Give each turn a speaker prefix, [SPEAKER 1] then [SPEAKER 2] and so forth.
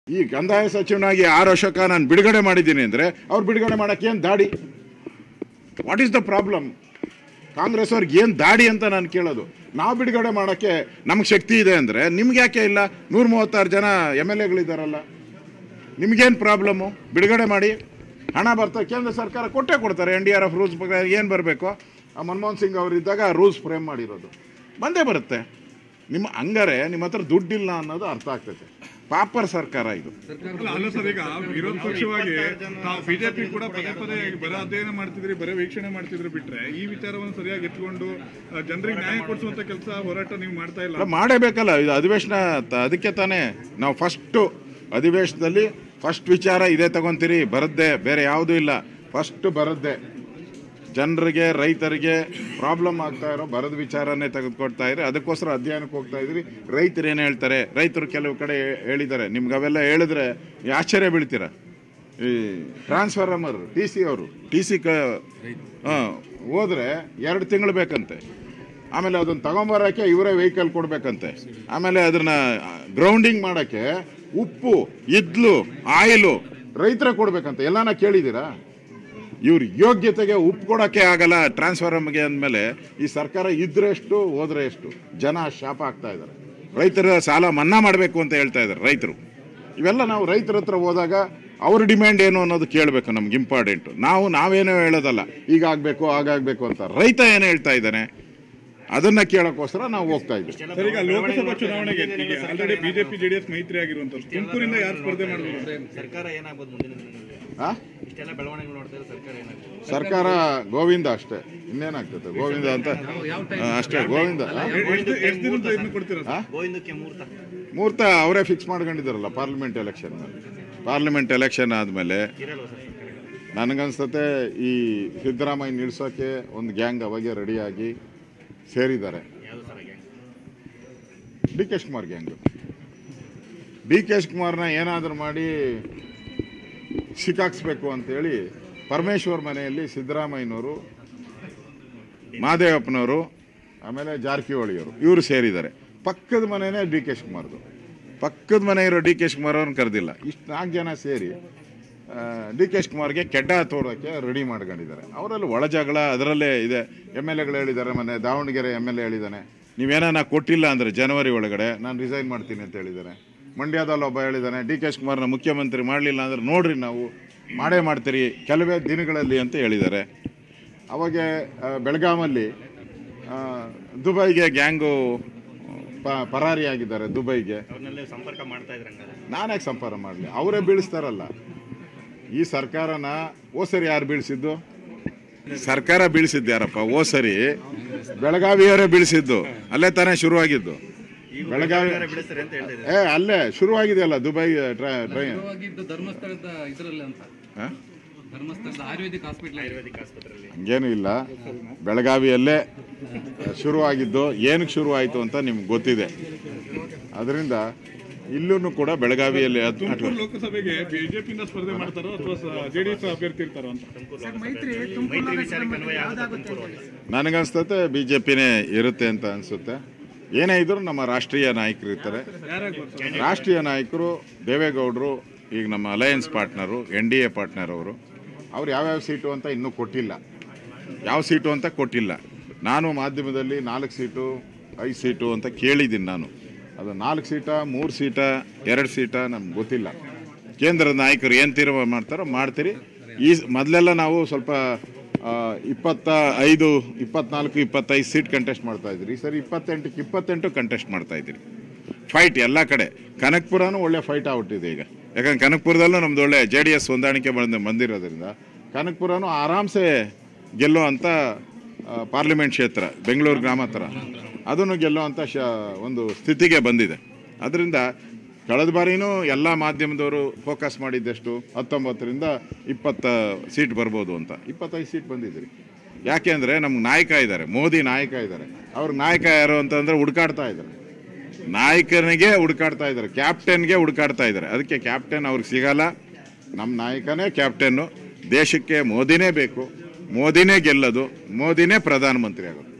[SPEAKER 1] ಈ ಕಂದಾಯ ಸಚಿವನಾಗಿ ಆರು ವರ್ಷಕ್ಕ ನಾನು ಬಿಡುಗಡೆ ಮಾಡಿದ್ದೀನಿ ಅಂದರೆ ಅವ್ರು ಬಿಡುಗಡೆ ಮಾಡೋಕ್ಕೆ ಏನು ದಾಡಿ what is the problem Congress ಅವ್ರಿಗೆ ಏನು ದಾಡಿ ಅಂತ ನಾನು ಕೇಳೋದು ನಾವು ಬಿಡುಗಡೆ ಮಾಡೋಕ್ಕೆ ನಮ್ಗೆ ಶಕ್ತಿ ಇದೆ ಅಂದರೆ ನಿಮ್ಗೆ ಯಾಕೆ ಇಲ್ಲ ನೂರ ಮೂವತ್ತಾರು ಜನ ಎಮ್ ಎಲ್ ಎಗಳಿದ್ದಾರಲ್ಲ ನಿಮ್ಗೇನು ಪ್ರಾಬ್ಲಮ್ಮು ಬಿಡುಗಡೆ ಮಾಡಿ ಹಣ ಬರ್ತಾ ಕೇಂದ್ರ ಸರ್ಕಾರ ಕೊಟ್ಟೇ ಕೊಡ್ತಾರೆ N D R F rules ಪ್ರಕಾರ ಏನು ಬರಬೇಕು ಆ ಮನಮೋಹನ್ ಸಿಂಗ್ ಅವರಿದ್ದಾಗ ರೂಲ್ಸ್ ಫ್ರೇಮ್ ಮಾಡಿರೋದು ಬಂದೇ ಬರುತ್ತೆ ನಿಮ್ಮ ಹಂಗಾರೆ ನಿಮ್ಮ ಹತ್ರ ದುಡ್ಡಿಲ್ಲ ಅನ್ನೋದು ಅರ್ಥ ಆಗ್ತೈತೆ ಪಾಪರ್ ಸರ್ಕಾರ ಇದು
[SPEAKER 2] ಅಲ್ಲ ಅಲ್ಲ ಸರ್ ಈಗ ವಿರೋಧ ಪಕ್ಷವಾಗಿ ತಾವು ಬಿಜೆಪಿ ಕೂಡ ಪದೇ ಪದೇ ಬರ ಅಧ್ಯಯನ ಮಾಡ್ತಿದ್ರಿ ಬರೀ ವೀಕ್ಷಣೆ ಮಾಡ್ತಿದ್ರು ಬಿಟ್ರೆ ಈ ವಿಚಾರವನ್ನು ಸರಿಯಾಗಿ ಎತ್ಕೊಂಡು ಆ, ಜನರಿಗೆ ನ್ಯಾಯ ಕೊಡಿಸುವಂತ ಕೆಲಸ ಹೋರಾಟ ನೀವು ಮಾಡ್ತಾ ಇಲ್ಲ
[SPEAKER 1] ಅಲ್ಲ, ಮಾಡಬೇಕಲ್ಲ ಇದು ಅಧಿವೇಶನ ತ- ಅದಕ್ಕೆ ತಾನೇ ನಾವು ಫಸ್ಟು ಅಧಿವೇಶನದಲ್ಲಿ ಫಸ್ಟ್ ವಿಚಾರ ಇದೇ ತಗೊಂತೀರಿ ಬರದ್ದೆ ಬೇರೆ ಯಾವುದೂ ಇಲ್ಲ ಫಸ್ಟ್ ಬರದ್ದೆ ಜನರಿಗೆ ರೈತರಿಗೆ ಪ್ರಾಬ್ಲಮ್ ಆಗ್ತಾ ಇರೋ ಬರದ ವಿಚಾರನೇ ತೆಗೆದುಕೊಡ್ತಾ ಇರಿ ಅದಕ್ಕೋಸ್ಕರ ಅಧ್ಯಯನಕ್ಕೆ ಹೋಗ್ತಾ ಇದ್ರಿ ರೈತರು ಏನು ಹೇಳ್ತಾರೆ ರೈತರು ಕೆಲವು ಕಡೆ ಹೇಳಿದ್ದಾರೆ ನಿಮ್ಗೆ ಅವೆಲ್ಲ ಹೇಳಿದ್ರೆ ನೀವು ಆಶ್ಚರ್ಯ ಬೀಳ್ತೀರ ಈ ಟ್ರಾನ್ಸ್ಫಾರ್ಮರ್ ಟಿ ಸಿ ಅವರು ಟಿ ಸಿ ಕ ಹಾಂ ಹೋದ್ರೆ ಎರಡು ತಿಂಗಳು ಬೇಕಂತೆ ಆಮೇಲೆ ಅದನ್ನ ತಗೊಂಬರೋಕ್ಕೆ ಇವರೇ ವೆಹಿಕಲ್ ಕೊಡ್ಬೇಕಂತೆ ಆಮೇಲೆ ಅದನ್ನ ಗ್ರೌಂಡಿಂಗ್ ಮಾಡೋಕ್ಕೆ ಉಪ್ಪು ಇದ್ಲು ಆಯಿಲು ರೈತರೇ ಕೊಡ್ಬೇಕಂತೆ ಎಲ್ಲಾನ ಕೇಳಿದ್ದೀರಾ ಇವ್ರ ಯೋಗ್ಯತೆಗೆ ಉಪ್ಪು ಕೊಡೋಕ್ಕೆ ಆಗಲ್ಲ ಟ್ರಾನ್ಸ್ಫಾರ್ಮರ್ಗೆ ಅಂದಮೇಲೆ ಈ ಸರ್ಕಾರ ಇದ್ರೆ ಎಷ್ಟು ಹೋದ್ರೆ ಎಷ್ಟು ಜನ ಶಾಪ ಆಗ್ತಾ ಇದ್ದಾರೆ ರೈತರ ಸಾಲ ಮನ್ನಾ ಮಾಡಬೇಕು ಅಂತ ಹೇಳ್ತಾ ಇದ್ದಾರೆ ರೈತರು ಇವೆಲ್ಲ ನಾವು ರೈತರ ಹತ್ರ ಹೋದಾಗ ಅವ್ರ ಡಿಮ್ಯಾಂಡ್ ಏನು ಅನ್ನೋದು ಕೇಳಬೇಕು ನಮ್ಗೆ ಇಂಪಾರ್ಟೆಂಟು ನಾವು ನಾವೇನೋ ಹೇಳೋದಲ್ಲ ಈಗ ಆಗಬೇಕು ಆಗಾಗಬೇಕು ಅಂತ ರೈತ ಏನು ಹೇಳ್ತಾ ಇದ್ದಾನೆ ಅದನ್ನ ಕೇಳೋಕ್ಕೋಸ್ಕರ ನಾವು ಹೋಗ್ತಾ ಇದ್ವಿ
[SPEAKER 2] ಸರ್ ಈಗ ಲೋಕಸಭಾ ಚುನಾವಣೆಗೆ ಆಲ್ರೆಡಿ ಬಿಜೆಪಿ ಜೆಡಿಎಸ್ ಮೈತ್ರಿ ಆಗಿರುವಂತದ್ದು ತುಮಕೂರಿಂದ ಯಾರು ಸ್ಪರ್ಧೆ ಮಾಡಬಹುದು
[SPEAKER 3] ಸರ್ಕಾರ ಏನಾಗ್ಬೋದು ಮುಂದಿನ ದಿನಗಳಲ್ಲಿ
[SPEAKER 1] ಆ?
[SPEAKER 3] ಇಷ್ಟೆಲ್ಲ ಬೆಳವಣಿಗೆ ನೋಡ್ತಾ ಇದ್ರೆ ಸರ್ಕಾರ ಏನಾಗ್ಬೋದು
[SPEAKER 1] ಸರ್ಕಾರ ಗೋವಿಂದ ಅಷ್ಟೇ ಇನ್ನೇನಾಗ್ತದೆ ಗೋವಿಂದ ಅಂತ ಆ, ಅಷ್ಟೇ ಗೋವಿಂದ ಆ?
[SPEAKER 2] ಎಷ್ಟು ಎಷ್ಟು ದಿನದ ಇನ್ನು ಕೊಡ್ತೀರಾ ಸರ್?
[SPEAKER 3] ಗೋವಿಂದಕ್ಕೆ ಮುಹೂರ್ತ
[SPEAKER 1] ಮುಹೂರ್ತ ಅವರೇ ಫಿಕ್ಸ್ ಮಾಡ್ಕೊಂಡಿದ್ದಾರಲ್ಲ ಪಾರ್ಲಿಮೆಂಟ್ ಎಲೆಕ್ಷನ್ ಪಾರ್ಲಿಮೆಂಟ್ ಎಲೆಕ್ಷನ್ ಆದಮೇಲೆ
[SPEAKER 3] ಇರಲ್ವಾ ಸರ್ ಸರ್ಕಾರ
[SPEAKER 1] ನನಗನ್ಸುತ್ತೆ ಈ ಸಿದ್ದರಾಮಯ್ಯ ನಿಲ್ಸೋಕ್ಕೆ ಒಂದು ಗ್ಯಾಂಗ್ ಅವಾಗೆ ರೆಡಿಯಾಗಿ ಸೇರಿದ್ದಾರೆ
[SPEAKER 3] ಯಾವುದು sir gang
[SPEAKER 1] D K Shivakumar gang D K ಶಿವಕುಮಾರ್ನ ಏನಾದರೂ ಮಾಡಿ ಸಿಕ್ಕಾಕ್ಸ್ಬೇಕು ಅಂತೇಳಿ ಪರಮೇಶ್ವರ್ ಮನೆಯಲ್ಲಿ ಸಿದ್ದರಾಮಯ್ಯನವರು ಮಹಾದೇವಪ್ಪನವರು ಆಮೇಲೆ ಜಾರಕಿಹೊಳಿಯವರು ಇವರು ಸೇರಿದ್ದಾರೆ ಪಕ್ಕದ ಮನೆಯೇ ಡಿ ಕೆ ಶಿವಕುಮಾರ್ದು ಪಕ್ಕದ ಮನೆ ಇರೋ ಡಿ ಕೆ ಶಿವಕುಮಾರ್ ಅವ್ರನ್ನ ಕರೆದಿಲ್ಲ ಇಷ್ಟು ನಾಲ್ಕು ಜನ ಸೇರಿ ಡಿ ಕೆ ಶಿವಕುಮಾರ್ಗೆ ಕೆಡ್ಡ ತೋಡೋಕ್ಕೆ ರೆಡಿ ಮಾಡ್ಕೊಂಡಿದ್ದಾರೆ ಅವರಲ್ಲಿ ಒಳ ಜಗಳ ಅದರಲ್ಲೇ ಇದೆ ಎಮ್ ಎಲ್ ಎಗಳು ಹೇಳಿದ್ದಾರೆ ಮೊನ್ನೆ ದಾವಣಗೆರೆ ಎಮ್ ಎಲ್ ಎ ಹೇಳಿದ್ದಾನೆ ನೀವೇನ ಕೊಟ್ಟಿಲ್ಲ ಅಂದರೆ ಜನವರಿ ಒಳಗಡೆ ನಾನು ರಿಸೈನ್ ಮಾಡ್ತೀನಿ ಅಂತ ಹೇಳಿದ್ದಾರೆ ಮಂಡ್ಯದಲ್ಲಿ ಒಬ್ಬ ಹೇಳಿದ್ದಾನೆ ಡಿ ಕೆ ಶಿವಕುಮಾರ್ನ ಮುಖ್ಯಮಂತ್ರಿ ಮಾಡಲಿಲ್ಲ ಅಂದ್ರೆ ನೋಡ್ರಿ ನಾವು ಮಾಡೇ ಮಾಡ್ತೀರಿ ಕೆಲವೇ ದಿನಗಳಲ್ಲಿ ಅಂತ ಹೇಳಿದ್ದಾರೆ ಅವಾಗ ಆ, ಬೆಳಗಾಮಲ್ಲಿ ಆ, ದುಬೈಗೆ ಗ್ಯಾಂಗು ಪ ಪರಾರಿಯಾಗಿದ್ದಾರೆ ದುಬೈಗೆ
[SPEAKER 3] ಅವ್ರನ್ನೆಲ್ಲ ಸಂಪರ್ಕ ಮಾಡ್ತಾ ಇದ್ರೆ ಹಂಗಾದ್ರೆ
[SPEAKER 1] ನಾನ್ಯಾಕೆ ಸಂಪಾರ ಮಾಡಲಿ ಅವರೇ ಬೀಳಿಸ್ತಾರಲ್ಲ ಈ ಸರ್ಕಾರನ ಓ ಸರಿ ಯಾರು ಬೀಳಿಸಿದ್ದು ಸರ್ಕಾರ ಬೀಳಿಸಿದ್ದು ಯಾರಪ್ಪ ಓ ಸರಿ ಬೆಳಗಾವಿಯವರೇ ಬೀಳಿಸಿದ್ದು ಅಲ್ಲೇ ತಾನೇ ಶುರುವಾಗಿದ್ದು ಬೆಳಗಾವಿ
[SPEAKER 3] ಬಿಡಿಸ್ತಾರೆ ಅಂತ ಹೇಳ್ತಾ ಇದ್ದಾರೆ
[SPEAKER 1] ಏ ಅಲ್ಲೇ ಶುರುವಾಗಿದೆಯಲ್ಲ ದುಬೈ ಟ್ರೈ ಟ್ರೈನ್
[SPEAKER 4] ಶುರುವಾಗಿದ್ದು ಧರ್ಮಸ್ಥಳದ ಇದರಲ್ಲಿ ಅಂತ ಧರ್ಮಸ್ಥಳದ ಆಯುರ್ವೇದಿಕ್ ಹಾಸ್ಪಿಟಲ್
[SPEAKER 3] ಆಯುರ್ವೇದಿಕ್ ಆಸ್ಪತ್ರೆಯಲ್ಲಿ
[SPEAKER 1] ಹಂಗೇನು ಇಲ್ಲ ಬೆಳಗಾವಿಯಲ್ಲೇ ಶುರುವಾಗಿದ್ದು ಏನಕ್ಕೆ ಶುರುವಾಯಿತು ಅಂತ ನಿಮ್ಗೆ ಗೊತ್ತಿದೆ ಅದರಿಂದ ಇಲ್ಲೂ ಕೂಡ ಬೆಳಗಾವಿಯಲ್ಲಿ ಅದ್-
[SPEAKER 2] ತುಮಕೂರು ಲೋಕಸಭೆಗೆ ಬಿಜೆಪಿಯಿಂದ ಸ್ಪರ್ಧೆ ಮಾಡ್ತಾರೋ ಅಥವಾ ಜೆಡಿಎಸ್ ಅಭ್ಯರ್ಥಿ ಇರ್ತಾರೋ ಅಂತ
[SPEAKER 3] ಮೈತ್ರಿ ವಿಚಾರಕ್ಕೆ ಅನ್ವಯ ಆಗುತ್ತೆ ತುಮಕೂರು ಅಂತ.
[SPEAKER 1] ನನಗನ್ಸ್ತತೆ ಬಿ ಜೆ ಪಿನೇ ಇರುತ್ತೆ ಅಂತ ಅನಿಸುತ್ತೆ ಏನೇ ಇದ್ರೂ ನಮ್ಮ ರಾಷ್ಟ್ರೀಯ ನಾಯಕರು ಇರ್ತಾರೆ
[SPEAKER 2] ಯಾರಾಗ್ಬೋದು ಸರ್
[SPEAKER 1] ರಾಷ್ಟ್ರೀಯ ನಾಯಕರು ದೇವೇಗೌಡರು ಈಗ ನಮ್ಮ alliance partner N D A partner ಅವರು ಅವ್ರು ಯಾವ್ಯಾವ ಸೀಟು ಅಂತ ಇನ್ನೂ ಕೊಟ್ಟಿಲ್ಲ ಯಾವ ಸೀಟು ಅಂತ ಕೊಟ್ಟಿಲ್ಲ ನಾನು ಮಾಧ್ಯಮದಲ್ಲಿ ನಾಲ್ಕು ಸೀಟು ಐದು ಸೀಟು ಅಂತ ಕೇಳಿದ್ದೀನಿ ನಾನು ಅದು ನಾಲ್ಕು ಸೀಟ ಮೂರು ಸೀಟ ಎರಡು ಸೀಟ ನಮ್ಗೆ ಗೊತ್ತಿಲ್ಲ ಕೇಂದ್ರದ ನಾಯಕರು ಏನು ತೀರ್ಮಾನ ಮಾಡ್ತಾರೋ ಮಾಡ್ತೀರಿ ಈ ಮೊದಲೆಲ್ಲ ನಾವು ಸ್ವಲ್ಪ ಆ, ಇಪ್ಪತ್ತ ಐದು ಇಪ್ಪತ್ನಾಲ್ಕು ಇಪ್ಪತ್ತೈದು ಸೀಟ್ ಕಂಟೆಸ್ಟ್ ಮಾಡ್ತಾ ಇದ್ರಿ ಈ ಸರಿ ಇಪ್ಪತ್ತೆಂಟಕ್ಕೆ ಇಪ್ಪತ್ತೆಂಟು ಕಂಟೆಸ್ಟ್ ಮಾಡ್ತಾ ಇದ್ದೀರಿ ಫೈಟ್ ಎಲ್ಲ ಕಡೆ ಕನಕ್ಪುರನೂ ಒಳ್ಳೆ ಫೈಟ್ ಆಗ್ಬಿಟ್ಟಿದೆ ಈಗ ಯಾಕಂದ್ರೆ ಕನಕ್ಪುರದಲ್ಲೂ ನಮ್ದು ಒಳ್ಳೆ ಜೆ ಡಿ ಎಸ್ ಹೊಂದಾಣಿಕೆ ಬಂದು ಬಂದಿರೋದ್ರಿಂದ ಕನಕ್ಪುರನೂ ಆರಾಮ್ಸೆ ಗೆಲ್ಲೋ ಅಂತ ಪಾರ್ಲಿಮೆಂಟ್ ಕ್ಷೇತ್ರ ಬೆಂಗಳೂರು ಗ್ರಾಮಾಂತರ ಅದನ್ನು ಗೆಲ್ಲೋ ಅಂತ ಶ ಒಂದು ಸ್ಥಿತಿಗೆ ಬಂದಿದೆ ಅದರಿಂದ ಕಳೆದ ಬಾರಿನೂ ಎಲ್ಲ ಮಾಧ್ಯಮದವರು ಫೋಕಸ್ ಮಾಡಿದ್ದೆಷ್ಟು ಹತ್ತೊಂಬತ್ತರಿಂದ ಇಪ್ಪತ್ತ ಸೀಟ್ ಬರ್ಬೋದು ಅಂತ ಇಪ್ಪತ್ತೈದು ಸೀಟ್ ಬಂದಿದ್ರಿ ಯಾಕೆ ಅಂದರೆ ನಮ್ಗೆ ನಾಯಕ ಇದ್ದಾರೆ ಮೋದಿ ನಾಯಕ ಇದ್ದಾರೆ ಅವ್ರ ನಾಯಕ ಯಾರು ಅಂತಂದ್ರೆ ಹುಡುಕಾಡ್ತಾ ಇದ್ದಾರೆ ನಾಯಕನಿಗೆ ಹುಡುಕಾಡ್ತಾ ಇದ್ದಾರೆ ಕ್ಯಾಪ್ಟನ್ಗೆ ಹುಡುಕಾಡ್ತಾ ಇದ್ದಾರೆ ಅದಕ್ಕೆ ಕ್ಯಾಪ್ಟನ್ ಅವ್ರಿಗೆ ಸಿಗಲ್ಲ ನಮ್ಮ ನಾಯಕನೇ ಕ್ಯಾಪ್ಟನ್ನು ದೇಶಕ್ಕೆ ಮೋದಿನೇ ಬೇಕು ಮೋದಿನೇ ಗೆಲ್ಲೋದು ಮೋದಿನೇ ಪ್ರಧಾನಮಂತ್ರಿ ಆಗೋದು